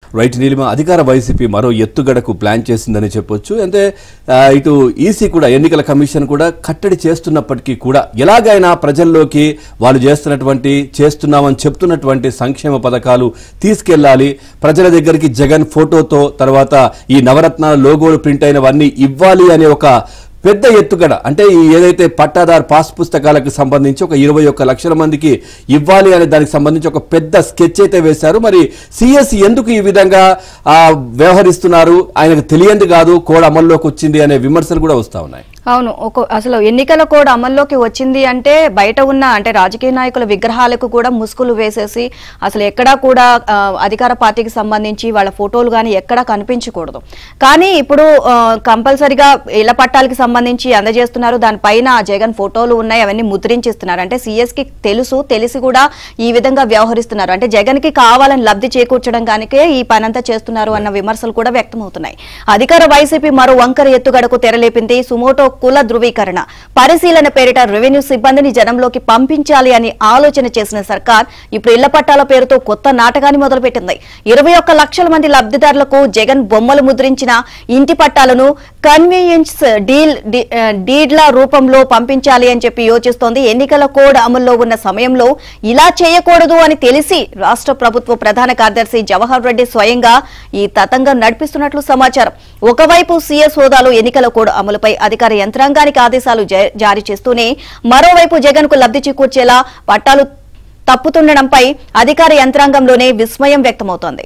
right Neelima అధికార YCP మరో ఎత్తుగడకు plan చేసిందని చెప్పొచ్చు అంటే ఆ, ఇటు ఈసీ కూడా ఎన్నికల కమిషన్ కూడా కట్టడి చేస్తున్నప్పటికీ కూడా ఎలాగైనా ప్రజల్లోకి వాళ్ళు చేస్తున్నటువంటి చేస్తున్నామని చెప్తున్నటువంటి సంక్షేమ పథకాలు తీసుకెళ్లాలి ప్రజల దగ్గరికి జగన్ ఫోటోతో తర్వాత ఈ నవరత్నాల లోగోలు ప్రింట్ అయినవన్నీ ఇవ్వాలి అనే ఒక పెద్ద ఎత్తుగడ అంటే ఈ ఏదైతే పట్టాదార్ పాస్ పుస్తకాలకు సంబంధించి ఒక ఇరవై ఒక్క లక్షల మందికి ఇవ్వాలి అనే దానికి సంబంధించి ఒక పెద్ద స్కెచ్ అయితే వేశారు మరి సిఎస్ ఎందుకు ఈ విధంగా ఆ, వ్యవహరిస్తున్నారు ఆయనకు తెలియంది కాదు కోడ్ అమల్లోకి వచ్చింది అనే విమర్శలు కూడా వస్తా ఉన్నాయి అవును ఒక అసలు ఎన్నికల కోడ్ అమల్లోకి వచ్చింది అంటే బయట ఉన్న అంటే రాజకీయ నాయకుల విగ్రహాలకు కూడా ముసుగులు వేసేసి అసలు ఎక్కడా కూడా ఆ, అధికార పార్టీకి సంబంధించి వాళ్ళ ఫోటోలు కానీ ఎక్కడా కనిపించకూడదు కానీ ఇప్పుడు ఆ, కంపల్సరిగా ఇళ్ల పట్టాలకి సంబంధించి అందజేస్తున్నారు దానిపైన జగన్ ఫోటోలు ఉన్నాయి అవన్నీ ముద్రించిస్తున్నారు అంటే సిఎస్ కి తెలుసు తెలిసి కూడా ఈ విధంగా వ్యవహరిస్తున్నారు అంటే జగన్ కి కావాలని లబ్ధి చేకూర్చడం కానికే ఈ పనంతా చేస్తున్నారు అన్న విమర్శలు కూడా వ్యక్తమవుతున్నాయి అధికార వైసీపీ మరో వంకర ఎత్తుగడకు తెరలేపింది సుమోటో కుల ధృవీకరణ పరిశీలన పేరిట రెవెన్యూ సిబ్బందిని జనంలోకి పంపించాలి అని ఆలోచన చేసిన సర్కార్ ఇప్పుడు ఇళ్ల పట్టాల పేరుతో కొత్త నాటకాన్ని మొదలుపెట్టింది ఇరవై ఒక్క లక్షల మంది లబ్ధిదారులకు జగన్ బొమ్మలు ముద్రించిన ఇంటి పట్టాలను కన్వీనియన్స్ డీల్ డి- ఆ, డీడ్ల రూపంలో పంపించాలి అని చెప్పి యోచిస్తోంది ఎన్నికల కోడ్ అమల్లో ఉన్న సమయంలో ఇలా చేయకూడదు అని తెలిసి రాష్ట్ర ప్రభుత్వ ప్రధాన కార్యదర్శి జవహర్ రెడ్డి స్వయంగా ఈ తతంగం నడిపిస్తున్నట్లు సమాచారం ఒకవైపు సీఎస్ హోదాలో ఎన్నికల కోడ్ అమలుపై అధికార యంత్రాంగానికి ఆదేశాలు జా- జారీ చేస్తూనే మరోవైపు జగన్ కు లబ్ధి చేకూర్చేలా పట్టాలు తప్పుతుండడంపై అధికార యంత్రాంగంలోనే విస్మయం వ్యక్తమవుతోంది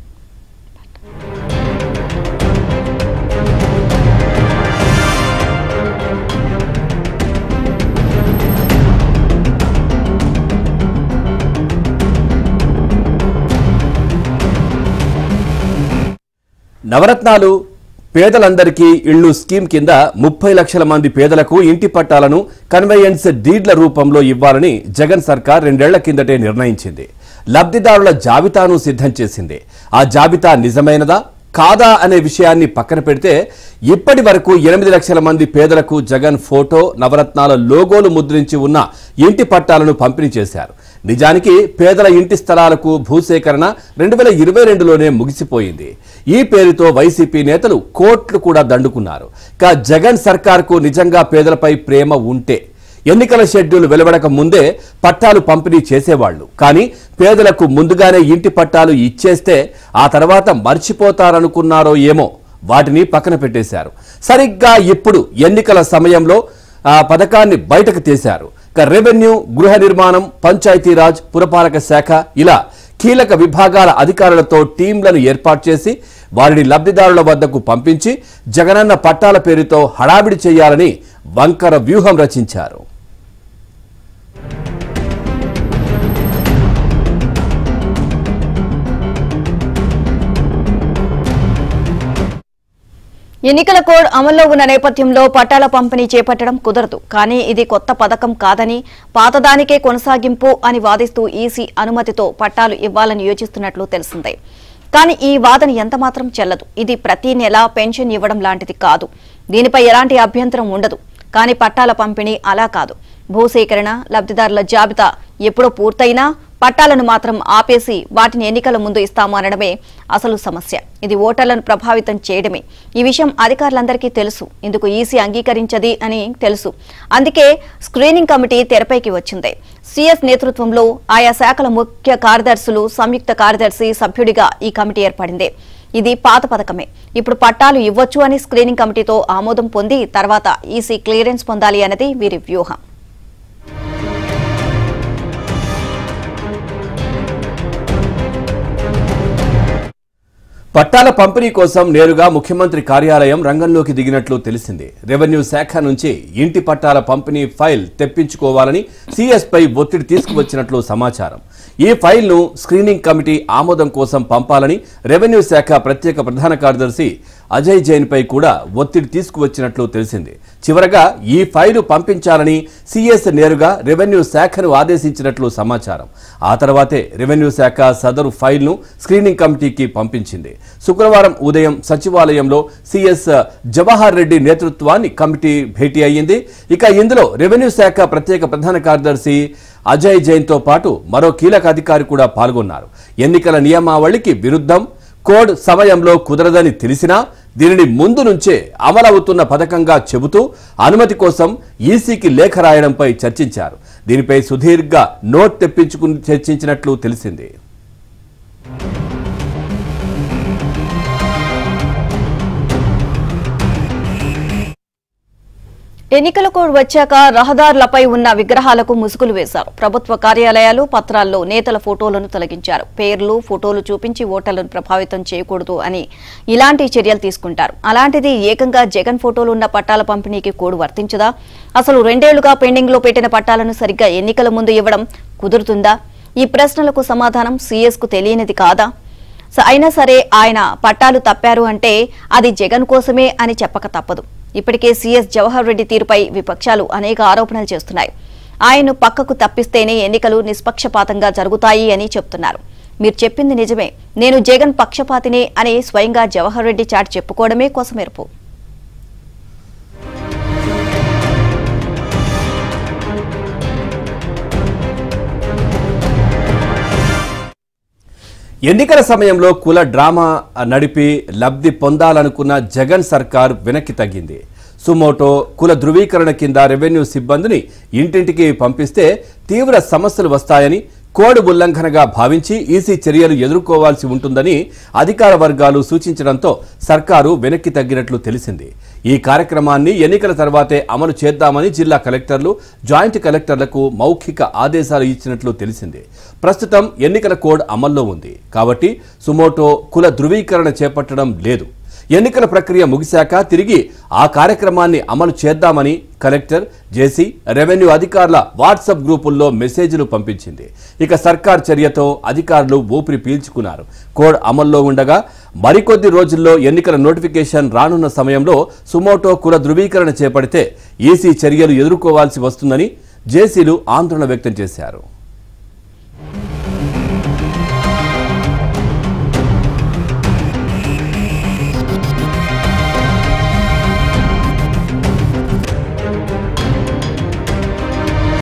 నవరత్నాలు పేదలందరికీ ఇళ్ళు స్కీమ్ కింద ముప్పై లక్షల మంది పేదలకు ఇంటి పట్టాలను కన్వెయన్స్ డీడ్ల రూపంలో ఇవ్వాలని జగన్ సర్కార్ రెండేళ్ల కిందటే నిర్ణయించింది లబ్ధిదారుల జాబితాను సిద్ధం చేసింది ఆ జాబితా నిజమైనదా కాదా అనే విషయాన్ని పక్కన పెడితే ఇప్పటి వరకు ఎనిమిది లక్షల మంది పేదలకు జగన్ ఫోటో నవరత్నాల లోగోలు ముద్రించి ఉన్న ఇంటి పట్టాలను పంపిణీ చేశారు నిజానికి పేదల ఇంటి స్థలాలకు భూసేకరణ రెండు వేల ఇరవై రెండులోనే ముగిసిపోయింది ఈ పేరుతో వైసీపీ నేతలు కోట్లు కూడా దండుకున్నారు కా జగన్ సర్కార్కు నిజంగా పేదలపై ప్రేమ ఉంటే ఎన్నికల షెడ్యూల్ వెలువడక ముందే పట్టాలు పంపిణీ చేసేవాళ్లు కానీ పేదలకు ముందుగానే ఇంటి పట్టాలు ఇచ్చేస్తే ఆ తర్వాత మర్చిపోతారనుకున్నారో ఏమో వాటిని పక్కన పెట్టేశారు సరిగ్గా ఇప్పుడు ఎన్నికల సమయంలో ఆ పథకాన్ని బయటకు తీశారు ఇక రెవెన్యూ గృహ నిర్మాణం పంచాయతీరాజ్ పురపాలక శాఖ ఇలా కీలక విభాగాల అధికారులతో టీంలను ఏర్పాటు చేసి వారిని లబ్ధిదారుల వద్దకు పంపించి జగనన్న పట్టాల పేరుతో హడావిడి చేయాలని వంకర వ్యూహం రచించారు ఎన్నికల కోడ్ అమల్లో ఉన్న నేపథ్యంలో పట్టాల పంపిణీ చేపట్టడం కుదరదు కానీ ఇది కొత్త పథకం కాదని పాతదానికే కొనసాగింపు అని వాదిస్తూ ఈసీ అనుమతితో పట్టాలు ఇవ్వాలని యోచిస్తున్నట్లు తెలిసిందే కానీ ఈ వాదన ఎంతమాత్రం చెల్లదు ఇది ప్రతి నెల పెన్షన్ ఇవ్వడం లాంటిది కాదు దీనిపై ఎలాంటి అభ్యంతరం ఉండదు కానీ పట్టాల పంపిణీ అలా కాదు భూసేకరణ లబ్ధిదారుల జాబితా ఎప్పుడో పూర్తయినా పట్టాలను మాత్రం ఆపేసి వాటిని ఎన్నికల ముందు ఇస్తాము అనడమే అసలు సమస్య ఇది ఓటర్లను ప్రభావితం చేయడమే ఈ విషయం అధికారులందరికీ తెలుసు ఇందుకు ఈసీ అంగీకరించది అని తెలుసు అందుకే స్క్రీనింగ్ కమిటీ తెరపైకి వచ్చింది సీఎస్ నేతృత్వంలో ఆయా శాఖల ముఖ్య కార్యదర్శులు సంయుక్త కార్యదర్శి సభ్యుడిగా ఈ కమిటీ ఏర్పడింది ఇది పాత పథకమే ఇప్పుడు పట్టాలు ఇవ్వొచ్చు అని స్క్రీనింగ్ కమిటీతో ఆమోదం పొంది తర్వాత ఈసీ క్లియరెన్స్ పొందాలి అన్నది వీరి వ్యూహం పట్టాల పంపిణీ కోసం నేరుగా ముఖ్యమంత్రి కార్యాలయం రంగంలోకి దిగినట్లు తెలిసింది రెవెన్యూ శాఖ నుంచి ఇంటి పట్టాల పంపిణీ ఫైల్ తెప్పించుకోవాలని సీఎస్ పై ఒత్తిడి తీసుకువచ్చినట్లు సమాచారం ఈ ఫైల్ను స్క్రీనింగ్ కమిటీ ఆమోదం కోసం పంపాలని రెవెన్యూ శాఖ ప్రత్యేక ప్రధాన కార్యదర్శి అజయ్ జైన్ పై కూడా ఒత్తిడి తీసుకువచ్చినట్లు తెలిసింది చివరగా ఈ ఫైలు పంపించాలని సీఎస్ నేరుగా రెవెన్యూ శాఖను ఆదేశించినట్లు సమాచారం ఆ తర్వాతే రెవెన్యూ శాఖ సదరు ఫైల్ను స్క్రీనింగ్ కమిటీకి పంపించింది శుక్రవారం ఉదయం సచివాలయంలో సీఎస్ జవహర్ రెడ్డి నేతృత్వాన్ని కమిటీ భేటీ అయ్యింది ఇక ఇందులో రెవెన్యూ శాఖ ప్రత్యేక ప్రధాన కార్యదర్శి అజయ్ జైన్తో పాటు మరో కీలక అధికారి కూడా పాల్గొన్నారు ఎన్నికల నియమావళికి విరుద్ధం కోడ్ సమయంలో కుదరదని తెలిసినా దీనిని ముందు నుంచే అమలవుతున్న పథకంగా చెబుతూ అనుమతి కోసం ఈసీకి లేఖ రాయడంపై చర్చించారు దీనిపై సుదీర్ఘ నోట్ తెప్పించుకుని చర్చించినట్లు తెలిసింది ఎన్నికల కోడ్ వచ్చాక రహదారులపై ఉన్న విగ్రహాలకు ముసుగులు వేశారు ప్రభుత్వ కార్యాలయాలు పత్రాల్లో నేతల ఫోటోలను తొలగించారు పేర్లు ఫోటోలు చూపించి ఓటర్లను ప్రభావితం చేయకూడదు అని ఇలాంటి చర్యలు తీసుకుంటారు అలాంటిది ఏకంగా జగన్ ఫోటోలు ఉన్న పట్టాల పంపిణీకి కోడ్ వర్తించదా అసలు రెండేళ్లుగా పెండింగ్ లో పెట్టిన పట్టాలను సరిగ్గా ఎన్నికల ముందు ఇవ్వడం కుదురుతుందా ఈ ప్రశ్నలకు సమాధానం సీఎస్ కు తెలియనిది కాదా స- అయినా సరే ఆయన పట్టాలు తప్పారు అంటే అది జగన్ కోసమే అని చెప్పక తప్పదు ఇప్పటికే సీఎస్ జవహర్ రెడ్డి తీరుపై విపక్షాలు అనేక ఆరోపణలు చేస్తున్నాయి ఆయన్ను పక్కకు తప్పిస్తేనే ఎన్నికలు నిష్పక్షపాతంగా జరుగుతాయి అని చెప్తున్నారు మీరు చెప్పింది నిజమే నేను జగన్ పక్షపాతినే అని స్వయంగా జవహర్ రెడ్డి చాటి చెప్పుకోవడమే కోసమెరుపు ఎన్నికల సమయంలో కుల డ్రామా నడిపి లబ్ధి పొందాలనుకున్న జగన్ సర్కార్ వెనక్కి తగ్గింది సుమోటో కుల ధృవీకరణ కింద రెవెన్యూ సిబ్బందిని ఇంటింటికి పంపిస్తే తీవ్ర సమస్యలు వస్తాయని కోడ్ ఉల్లంఘనగా భావించి ఈసీ చర్యలు ఎదుర్కోవాల్సి ఉంటుందని అధికార వర్గాలు సూచించడంతో సర్కారు వెనక్కి తగ్గినట్లు తెలిసింది ఈ కార్యక్రమాన్ని ఎన్నికల తర్వాతే అమలు చేద్దామని జిల్లా కలెక్టర్లు జాయింట్ కలెక్టర్లకు మౌఖిక ఆదేశాలు ఇచ్చినట్లు తెలిసింది ప్రస్తుతం ఎన్నికల కోడ్ అమల్లో ఉంది కాబట్టి సుమోటో కుల ధృవీకరణ చేపట్టడం లేదు ఎన్నికల ప్రక్రియ ముగిశాక తిరిగి ఆ కార్యక్రమాన్ని అమలు చేద్దామని కలెక్టర్ జేసీ రెవెన్యూ అధికారుల వాట్సాప్ గ్రూపుల్లో మెసేజ్లు పంపించింది ఇక సర్కార్ చర్యతో అధికారులు ఊపిరి పీల్చుకున్నారు కోడ్ అమల్లో ఉండగా మరికొద్ది రోజుల్లో ఎన్నికల నోటిఫికేషన్ రానున్న సమయంలో సుమోటో కుల ధృవీకరణ చేపడితే ఈసీ చర్యలు ఎదుర్కోవాల్సి వస్తుందని జేసీలు ఆందోళన వ్యక్తం చేశారు